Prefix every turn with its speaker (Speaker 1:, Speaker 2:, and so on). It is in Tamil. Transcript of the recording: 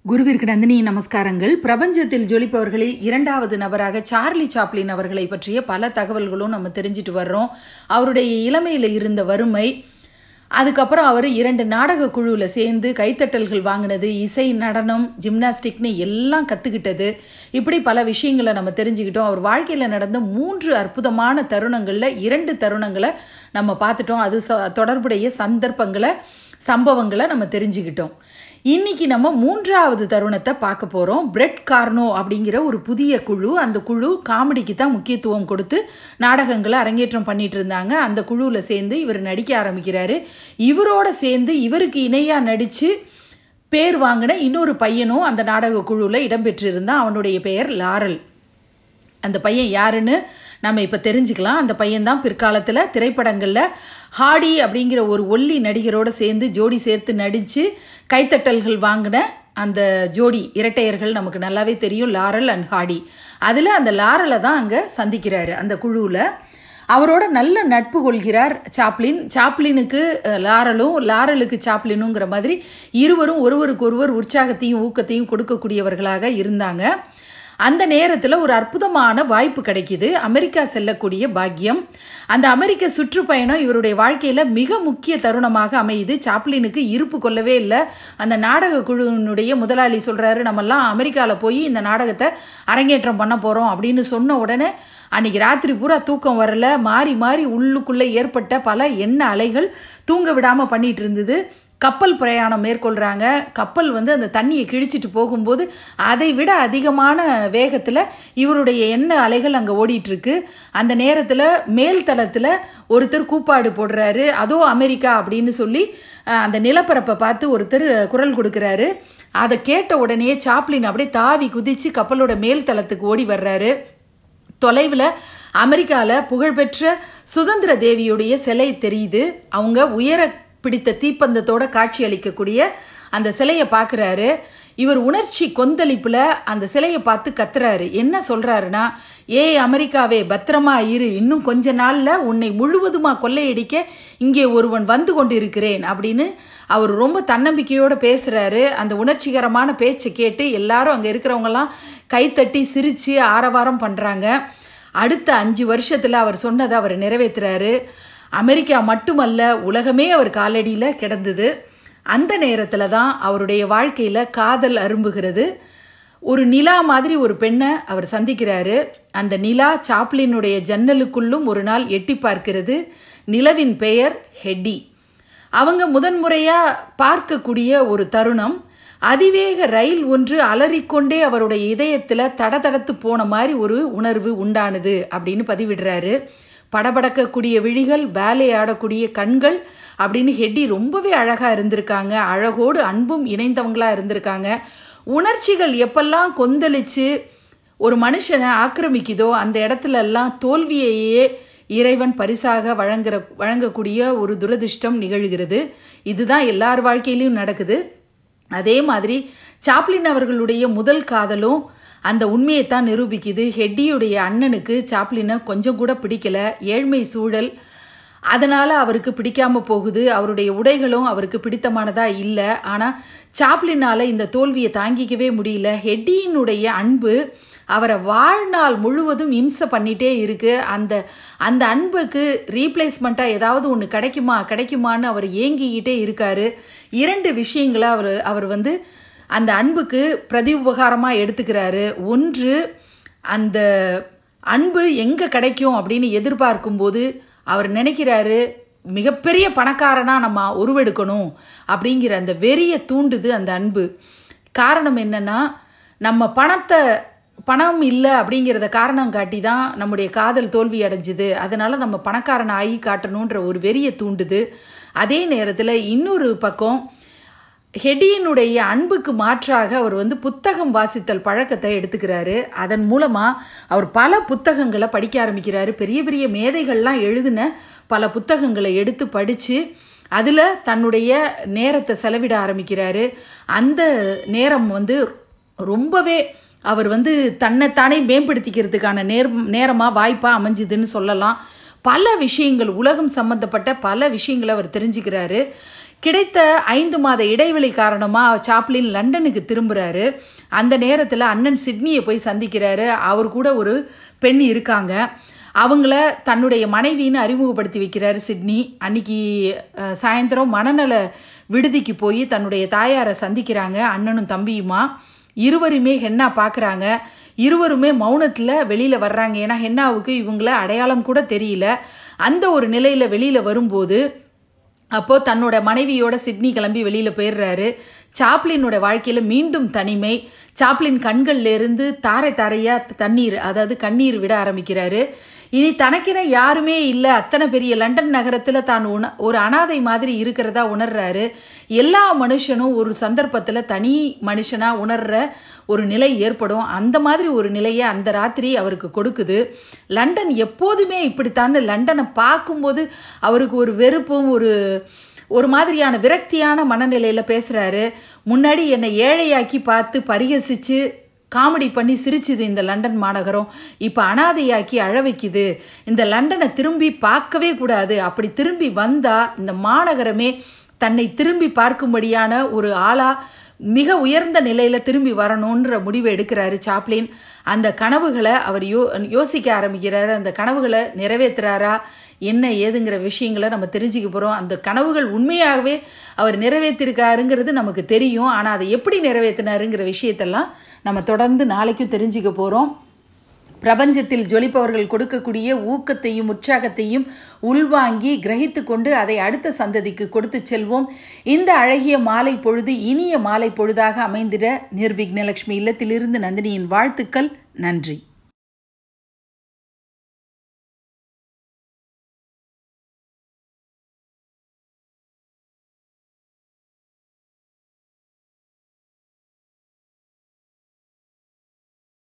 Speaker 1: குருவிற்கு நந்தினி நமஸ்காரங்கள் பிரபஞ்சத்தில் ஜொலிப்பவர்களில் இரண்டாவது நபராக சார்லி சாப்ளின் அவர்களை பற்றிய பல தகவல்களும் நம்ம தெரிஞ்சுட்டு வர்றோம் அவருடைய இளமையில் இருந்த வறுமை அதுக்கப்புறம் அவர் இரண்டு நாடக குழுவில் சேர்ந்து கைத்தட்டல்கள் வாங்கினது இசை நடனம் ஜிம்னாஸ்டிக்னு எல்லாம் கற்றுக்கிட்டது இப்படி பல விஷயங்களை நம்ம தெரிஞ்சுக்கிட்டோம் அவர் வாழ்க்கையில் நடந்த மூன்று அற்புதமான தருணங்களில் இரண்டு தருணங்களை நம்ம பார்த்துட்டோம் அது ச தொடர்புடைய சந்தர்ப்பங்களை சம்பவங்களை நம்ம தெரிஞ்சுக்கிட்டோம் இன்னைக்கு நம்ம மூன்றாவது தருணத்தை பார்க்க போகிறோம் பிரெட் கார்னோ அப்படிங்கிற ஒரு புதிய குழு அந்த குழு காமெடிக்கு தான் முக்கியத்துவம் கொடுத்து நாடகங்களை அரங்கேற்றம் பண்ணிட்டு இருந்தாங்க அந்த குழுவில் சேர்ந்து இவர் நடிக்க ஆரம்பிக்கிறாரு இவரோட சேர்ந்து இவருக்கு இணையாக நடித்து பேர் வாங்கின இன்னொரு பையனும் அந்த நாடக குழுவில் இடம்பெற்றிருந்தான் அவனுடைய பெயர் லாரல் அந்த பையன் யாருன்னு நம்ம இப்போ தெரிஞ்சுக்கலாம் அந்த பையன்தான் பிற்காலத்தில் திரைப்படங்களில் ஹாடி அப்படிங்கிற ஒரு ஒல்லி நடிகரோடு சேர்ந்து ஜோடி சேர்த்து நடித்து கைத்தட்டல்கள் வாங்கின அந்த ஜோடி இரட்டையர்கள் நமக்கு நல்லாவே தெரியும் லாரல் அண்ட் ஹாடி அதில் அந்த லாரலை தான் அங்கே சந்திக்கிறாரு அந்த குழுவில் அவரோட நல்ல நட்பு கொள்கிறார் சாப்ளின் சாப்ளினுக்கு அஹ், லாரலும் லாரலுக்கு சாப்ளினுங்கிற மாதிரி இருவரும் ஒருவருக்கு ஒருவர் உற்சாகத்தையும் ஊக்கத்தையும் கொடுக்கக்கூடியவர்களாக இருந்தாங்க அந்த நேரத்தில் ஒரு அற்புதமான வாய்ப்பு கிடைக்குது அமெரிக்கா செல்லக்கூடிய பாக்கியம் அந்த அமெரிக்க சுற்றுப்பயணம் இவருடைய வாழ்க்கையில் மிக முக்கிய தருணமாக அமையுது சாப்ளினுக்கு இருப்பு கொள்ளவே இல்லை அந்த நாடக குழுவினுடைய முதலாளி சொல்கிறாரு நம்மெல்லாம் அமெரிக்காவில் போய் இந்த நாடகத்தை அரங்கேற்றம் பண்ண போகிறோம் அப்படின்னு சொன்ன உடனே அன்னைக்கு ராத்திரி பூரா தூக்கம் வரல மாறி மாறி உள்ளுக்குள்ளே ஏற்பட்ட பல எண்ண அலைகள் தூங்க விடாமல் பண்ணிட்டு இருந்தது கப்பல் பிரயாணம் மேற்கொள்கிறாங்க கப்பல் வந்து அந்த தண்ணியை கிழிச்சிட்டு போகும்போது அதை விட அதிகமான வேகத்தில் இவருடைய எண்ண அலைகள் அங்கே ஓடிட்டுருக்கு அந்த நேரத்தில் மேல் தளத்தில் ஒருத்தர் கூப்பாடு போடுறாரு அதோ அமெரிக்கா அப்படின்னு சொல்லி அஹ், அந்த நிலப்பரப்பை பார்த்து ஒருத்தர் குரல் கொடுக்குறாரு அதை கேட்ட உடனே சாப்ளின் அப்படியே தாவி குதித்து கப்பலோட மேல் தளத்துக்கு ஓடி வர்றாரு தொலைவில் அமெரிக்காவில் புகழ்பெற்ற சுதந்திர தேவியுடைய சிலை தெரியுது அவங்க உயர பிடித்த தீப்பந்தத்தோட காட்சி அளிக்கக்கூடிய அந்த சிலையை பார்க்குறாரு இவர் உணர்ச்சி கொந்தளிப்பில் அந்த சிலையை பார்த்து கத்துறாரு என்ன சொல்கிறாருன்னா ஏய் அமெரிக்காவே பத்திரமா இரு இன்னும் கொஞ்ச நாளில் உன்னை முழுவதுமாக கொள்ளையடிக்க இங்கே ஒருவன் வந்து கொண்டு இருக்கிறேன் அப்படின்னு அவர் ரொம்ப தன்னம்பிக்கையோடு பேசுகிறாரு அந்த உணர்ச்சிகரமான பேச்சை கேட்டு எல்லாரும் அங்கே இருக்கிறவங்கலாம் கைத்தட்டி சிரித்து ஆரவாரம் பண்ணுறாங்க அடுத்த அஞ்சு வருஷத்தில் அவர் சொன்னதை அவர் நிறைவேற்றுறாரு அமெரிக்கா மட்டுமல்ல உலகமே அவர் காலடியில் கிடந்தது அந்த நேரத்தில் தான் அவருடைய வாழ்க்கையில் காதல் அரும்புகிறது ஒரு நிலா மாதிரி ஒரு பெண்ணை அவர் சந்திக்கிறாரு அந்த நிலா சாப்ளினுடைய ஜன்னலுக்குள்ளும் ஒரு நாள் எட்டி பார்க்கிறது நிலவின் பெயர் ஹெட்டி அவங்க முதன்முறையாக பார்க்கக்கூடிய ஒரு தருணம் அதிவேக ரயில் ஒன்று அலறிக்கொண்டே அவருடைய இதயத்தில் தடதடத்து போன மாதிரி ஒரு உணர்வு உண்டானது அப்படின்னு பதிவிடுறாரு படபடக்கக்கூடிய விழிகள் பேலே ஆடக்கூடிய கண்கள் அப்படின்னு ஹெட்டி ரொம்பவே அழகாக இருந்திருக்காங்க அழகோடு அன்பும் இணைந்தவங்களாக இருந்திருக்காங்க உணர்ச்சிகள் எப்பெல்லாம் கொந்தளிச்சு ஒரு மனுஷனை ஆக்கிரமிக்குதோ அந்த இடத்துல எல்லாம் தோல்வியையே இறைவன் பரிசாக வழங்குற வழங்கக்கூடிய ஒரு துரதிர்ஷ்டம் நிகழ்கிறது இதுதான் எல்லார் வாழ்க்கையிலையும் நடக்குது அதே மாதிரி சாப்ளின் அவர்களுடைய முதல் காதலும் அந்த உண்மையைத்தான் நிரூபிக்குது ஹெட்டியுடைய அண்ணனுக்கு சாப்ளினை கொஞ்சம் கூட பிடிக்கல ஏழ்மை சூழல் அதனால் அவருக்கு பிடிக்காம போகுது அவருடைய உடைகளும் அவருக்கு பிடித்தமானதாக இல்லை ஆனால் சாப்ளினால் இந்த தோல்வியை தாங்கிக்கவே முடியல ஹெட்டியினுடைய அன்பு அவரை வாழ்நாள் முழுவதும் இம்சை பண்ணிகிட்டே இருக்கு அந்த அந்த அன்புக்கு ரீப்ளேஸ்மெண்ட்டாக ஏதாவது ஒன்று கிடைக்குமா கிடைக்குமான்னு அவர் ஏங்கிக்கிட்டே இருக்காரு இரண்டு விஷயங்களை அவர் அவர் வந்து அந்த அன்புக்கு பிரதி உபகாரமாக எடுத்துக்கிறாரு ஒன்று அந்த அன்பு எங்கே கிடைக்கும் அப்படின்னு எதிர்பார்க்கும்போது அவர் நினைக்கிறாரு மிகப்பெரிய பணக்காரனாக நம்ம உருவெடுக்கணும் அப்படிங்கிற அந்த வெறிய தூண்டுது அந்த அன்பு காரணம் என்னன்னா நம்ம பணத்தை பணம் இல்லை அப்படிங்கிறத காரணம் காட்டி தான் நம்முடைய காதல் தோல்வி அடைஞ்சுது அதனால் நம்ம பணக்காரன் ஆகி காட்டணுன்ற ஒரு வெறியை தூண்டுது அதே நேரத்தில் இன்னொரு பக்கம் ஹெடியினுடைய அன்புக்கு மாற்றாக அவர் வந்து புத்தகம் வாசித்தல் பழக்கத்தை எடுத்துக்கிறாரு அதன் மூலமாக அவர் பல புத்தகங்களை படிக்க ஆரம்பிக்கிறாரு பெரிய பெரிய மேதைகள்லாம் எழுதின பல புத்தகங்களை எடுத்து படித்து அதில் தன்னுடைய நேரத்தை செலவிட ஆரம்பிக்கிறாரு அந்த நேரம் வந்து ரொம்பவே அவர் வந்து தன்னைத்தானே மேம்படுத்திக்கிறதுக்கான நேர் நேரமாக வாய்ப்பாக அமைஞ்சுதுன்னு சொல்லலாம் பல விஷயங்கள் உலகம் சம்மந்தப்பட்ட பல விஷயங்களை அவர் தெரிஞ்சுக்கிறாரு கிடைத்த ஐந்து மாத இடைவெளி காரணமாக சாப்ளின் லண்டனுக்கு திரும்புகிறாரு அந்த நேரத்தில் அண்ணன் சிட்னியை போய் சந்திக்கிறாரு அவர் கூட ஒரு பெண் இருக்காங்க அவங்கள தன்னுடைய மனைவின்னு அறிமுகப்படுத்தி வைக்கிறாரு சிட்னி அன்னைக்கு அஹ், சாயந்தரம் மனநல விடுதிக்கு போய் தன்னுடைய தாயாரை சந்திக்கிறாங்க அண்ணனும் தம்பியுமா இருவருமே ஹென்னா பார்க்குறாங்க இருவருமே மௌனத்தில் வெளியில் வர்றாங்க ஏன்னா ஹென்னாவுக்கு இவங்கள அடையாளம் கூட தெரியல அந்த ஒரு நிலையில் வெளியில் வரும்போது அப்போது தன்னோட மனைவியோட சிட்னி கிளம்பி வெளியில் போயிடுறாரு சாப்ளினோட வாழ்க்கையில் மீண்டும் தனிமை சாப்ளின் கண்கள்ல இருந்து தாரை தாரையாக தண்ணீர் அதாவது கண்ணீர் விட ஆரம்பிக்கிறாரு இனி தனக்கென யாருமே இல்லை அத்தனை பெரிய லண்டன் நகரத்தில் தான் உண ஒரு அனாதை மாதிரி இருக்கிறதா உணர்றாரு எல்லா மனுஷனும் ஒரு சந்தர்ப்பத்தில் தனி மனுஷனாக உணர்ற ஒரு நிலை ஏற்படும் அந்த மாதிரி ஒரு நிலையை அந்த ராத்திரி அவருக்கு கொடுக்குது லண்டன் எப்போதுமே இப்படித்தான்னு லண்டனை பார்க்கும்போது அவருக்கு ஒரு வெறுப்பும் ஒரு ஒரு மாதிரியான விரக்தியான மனநிலையில் பேசுகிறாரு முன்னாடி என்னை ஏழையாக்கி பார்த்து பரிகசித்து காமெடி பண்ணி சிரிச்சுது இந்த லண்டன் மாநகரம் இப்போ அனாதையாக்கி அழ வைக்குது இந்த லண்டனை திரும்பி பார்க்கவே கூடாது அப்படி திரும்பி வந்தால் இந்த மாநகரமே தன்னை திரும்பி பார்க்கும்படியான ஒரு ஆளா மிக உயர்ந்த நிலையில் திரும்பி வரணுன்ற முடிவை எடுக்கிறாரு சாப்ளின் அந்த கனவுகளை அவர் யோ யோசிக்க ஆரம்பிக்கிறாரு அந்த கனவுகளை நிறைவேற்றுறாரா என்ன ஏதுங்கிற விஷயங்களை நம்ம தெரிஞ்சுக்க போகிறோம் அந்த கனவுகள் உண்மையாகவே அவர் நிறைவேற்றிருக்காருங்கிறது நமக்கு தெரியும் ஆனால் அதை எப்படி நிறைவேற்றினாருங்கிற விஷயத்தெல்லாம் நம்ம தொடர்ந்து நாளைக்கும் தெரிஞ்சுக்க போகிறோம் பிரபஞ்சத்தில் ஜொலிப்பவர்கள் கொடுக்கக்கூடிய ஊக்கத்தையும் உற்சாகத்தையும் உள்வாங்கி கிரகித்து கொண்டு அதை அடுத்த சந்ததிக்கு கொடுத்து செல்வோம் இந்த அழகிய மாலை பொழுது இனிய மாலை பொழுதாக அமைந்திட நிர்விக்னலட்சுமி இல்லத்திலிருந்து நந்தினியின் வாழ்த்துக்கள் நன்றி